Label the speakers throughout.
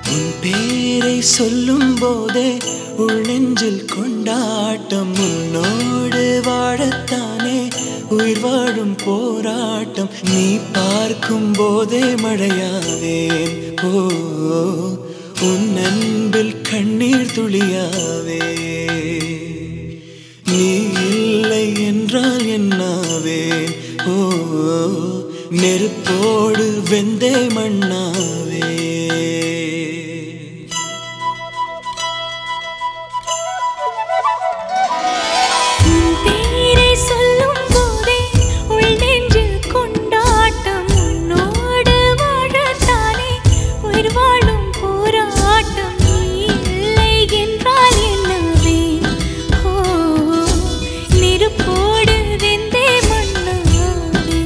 Speaker 1: உன் பேரை சொல்லும் போதே உள் நெஞ்சில் கொண்டாட்டம் உன்னோடு வாழத்தானே உயிர் வாழும் போராட்டம் நீ பார்க்கும் போதே மழையாவேன் ஓ உன் அன்பில் கண்ணீர் துளியாவே நீ இல்லை என்றால் என்னாவேன் ஓ நெருப்போடு வெந்தே மண்ணாவே
Speaker 2: உன் பேரை சொல்லும் போதே உள் நெஞ்சில் கொண்டாட்டம் உன்னோடு வாழத்தானே உயிர் வாழும் போராட்டம் நீ இல்லை என்றால் என்னவே ஓ நெருப்போடு வெந்தே மண்ணாவே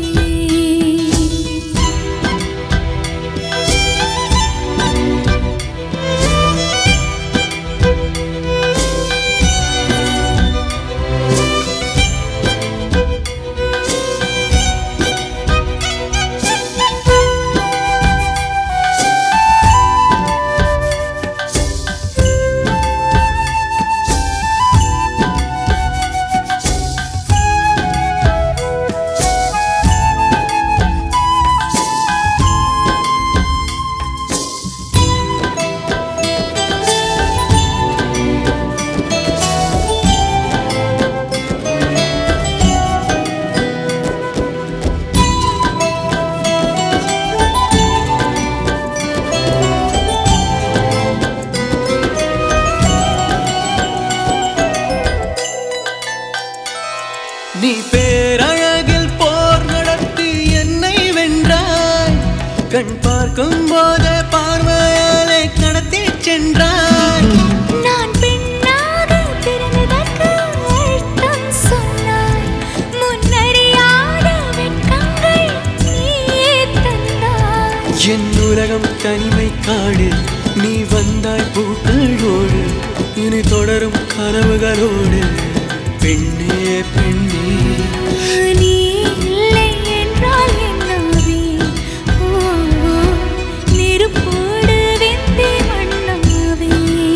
Speaker 1: நீ பேரழகில் போர் நடத்தி என்னை வென்றாய் கண் பார்க்கும் போதே பார்வையாலே கடத்தி சென்றாய்
Speaker 2: நான் பெண்ணாக பிறந்ததற்கு அர்த்தம் சொன்னாய் முன்னறியாத வெட்கங்கள் நீயே தந்தாய்
Speaker 1: என் உலகம் தனிமை காடு நீ வந்தாய் பூக்களோடு இனி தொடரும் கனவுகளோடு பெண்ணே பெண்ணே
Speaker 2: நீ இல்லை என்றால் என்னாவே ஓ நெருப்போடு வெந்தே மண்ணாவே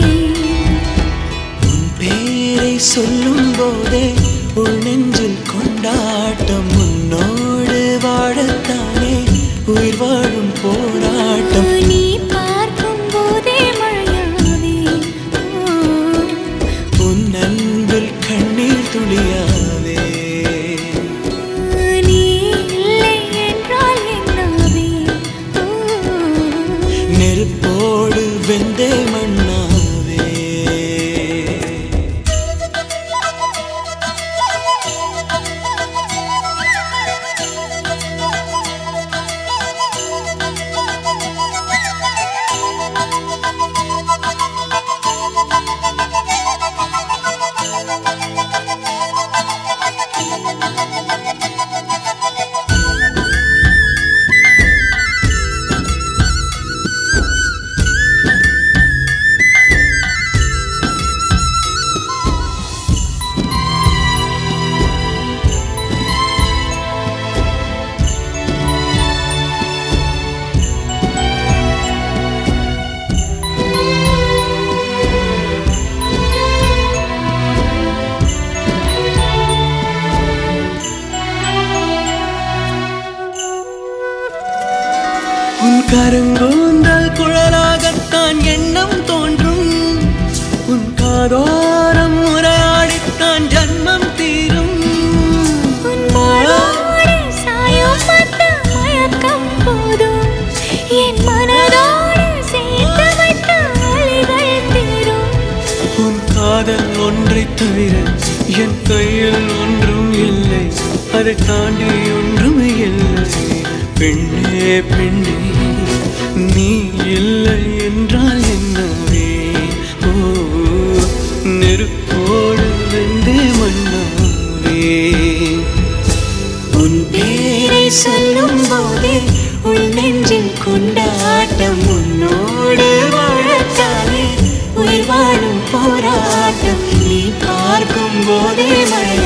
Speaker 1: உன் பேரை சொல்லும் போதே உள் நெஞ்சில் கொண்டாட்டம் உன்னோடு வாழத்தானே உயிர் வாழும் போராட்டம்
Speaker 2: நீ பார்க்கும் போதே மழையாவே ஓ
Speaker 1: உன் அன்பில் கண்ணீர் துளியாவே
Speaker 2: நீ இல்லை என்றால் என்னாவே ஓ
Speaker 1: நெருப்போடு வெந்தே மண்ணாவே உன் கருங்கூந்தல் குழலாகத்தான் எண்ணம் தோன்றும் உன் காதோரம் உரையாடித்தான் ஜன்மம் தீரும்
Speaker 2: உன் மாளோடு சாயும் மத்த மயக்கம் போதும் என் மனதோடு சேர்த்து வைத்த அலைகள் தீரும்
Speaker 1: உன் காதல் ஒன்றைத் தவிர என் கையில் ஒன்றும் இல்லை அதை தாண்டி ஒன்றும் இல்லை பெண்ணே பெண்ணே நீ இல்லை என்றால் என்னவே ஓ நெருப்போடு வெந்தே மண்ணாவே உன் பேரை சொல்லும் போதே உள் நெஞ்சில் கொண்டாட்டம் உன்னோடு வாழத்தானே உயிர் வாழும் போராட்டம் நீ பார்க்கும் போதே மழை